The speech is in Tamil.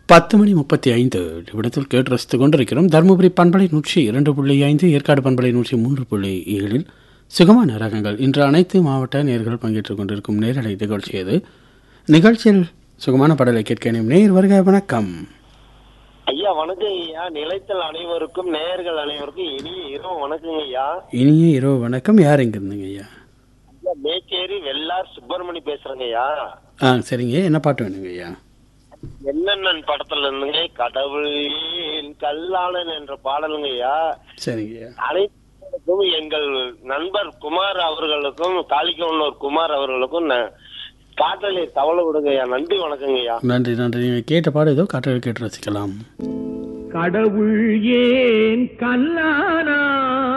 பத்து மணி முப்பத்தி ஐந்து நிமிடத்தில் கேட்டு ரசித்துக் கொண்டிருக்கிறோம் தருமபுரி பண்பலை நூற்றி இரண்டு புள்ளி ஐந்து ஏற்காடு பண்பலை நூற்றி மூன்று புள்ளி ஏழில் சுகமான ரகங்கள் இன்று அனைத்து மாவட்ட நேர்கள் பங்கேற்றுக் கொண்டிருக்கும் நேரலை நிகழ்ச்சி அது நிகழ்ச்சியில் சுகமான பாடலை கேட்க இணையும் நேர் வருக வணக்கம் ஐயா வணக்கம் ஐயா நிலைத்தல் அனைவருக்கும் நேயர்கள் அனைவருக்கும் இனிய இரவு வணக்கங்க ஐயா இனிய இரவு வணக்கம் யார் எங்க இருந்தீங்க ஐயா ஐயா மேச்சேரி வெள்ளார் சுப்பிரமணி பேசுறேங்க ஐயா ஆ சரிங்க என்ன பாட்டு வேணுங்க ஐயா என்னென்னன் படத்துல இருந்துங்க கடவுள் ஏன் கல்லாளன் என்ற பாடலுங்க ஐயா சரிங்க ஐயா அனைத்துக்கும் எங்கள் நண்பர் குமார் அவர்களுக்கும் காளிக்கவுன்னூர் குமார் அவர்களுக்கும் ந- பாட்டலை தவளை விடுங்க ஐயா நன்றி வணக்கங்க ஐயா நன்றி நன்றி நீங்கள் கேட்ட பாடு ஏதோ காற்று கேட்டு ரசிக்கலாம் கடவுள் ஏன் கல்லானா